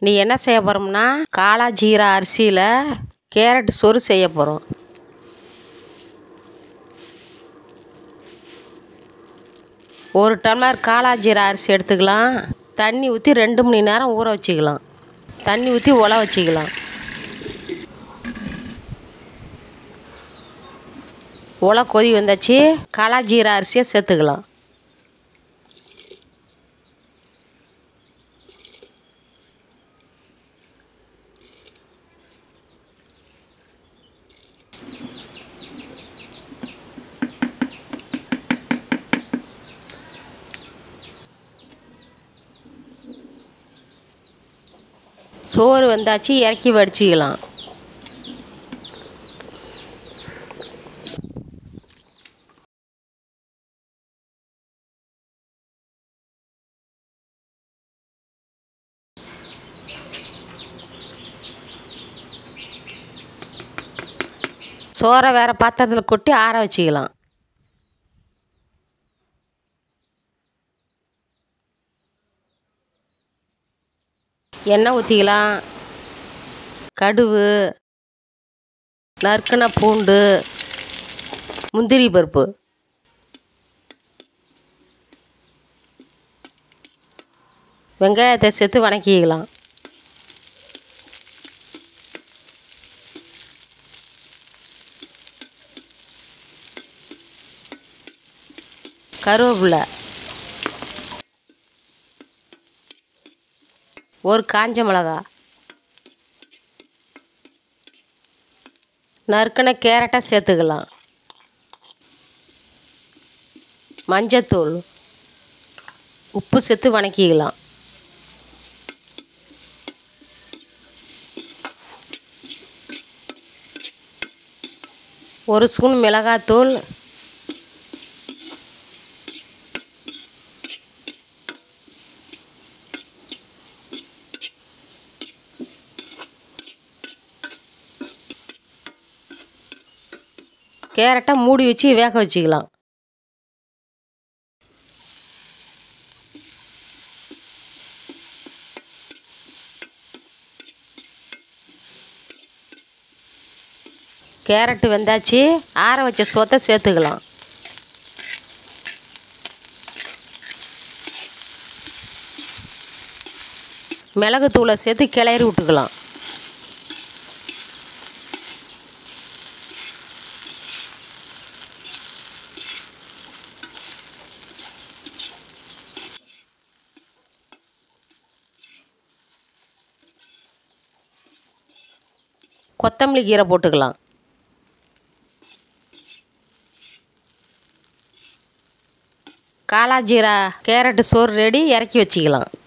நீ என்ன செய்ய போகிறோம்னா காளா ஜீரா அரிசியில் கேரட் சோறு செய்ய போகிறோம் ஒரு டம்ளர் காளா ஜீரா அரிசி எடுத்துக்கலாம் தண்ணி ஊற்றி ரெண்டு மணி நேரம் ஊற வச்சுக்கலாம் தண்ணி ஊற்றி உல வச்சுக்கலாம் உல கொதி வந்தாச்சு காளா ஜீரா அரிசியை சேர்த்துக்கலாம் சோறு வந்தாச்சு இறக்கி வடிச்சிக்கலாம் சோறை வேறு பாத்திரத்தில் கொட்டி ஆற வச்சுக்கலாம் எண்ணெய் ஊற்றிக்கலாம் கடுகு நறுக்கின பூண்டு முந்திரி பருப்பு வெங்காயத்தை சேர்த்து வணக்கிக்கலாம் கருவேப்பிலை ஒரு காஞ்ச மிளகா நறுக்கின கேரட்டை சேர்த்துக்கலாம் மஞ்சத்தூள் உப்பு சேர்த்து வணக்கிக்கலாம் ஒரு ஸ்பூன் மிளகாத்தூள் கேரட்டை மூடி வச்சு வேக வச்சுக்கலாம் கேரட்டு வெந்தாச்சு ஆற வச்ச சோத்தை சேர்த்துக்கலாம் மிளகுத்தூளை சேர்த்து கிளறி விட்டுக்கலாம் கொத்தமல்லி கீரை போட்டுக்கலாம் காளா ஜீரா கேரட்டு சோறு ரெடி இறக்கி வச்சுக்கலாம்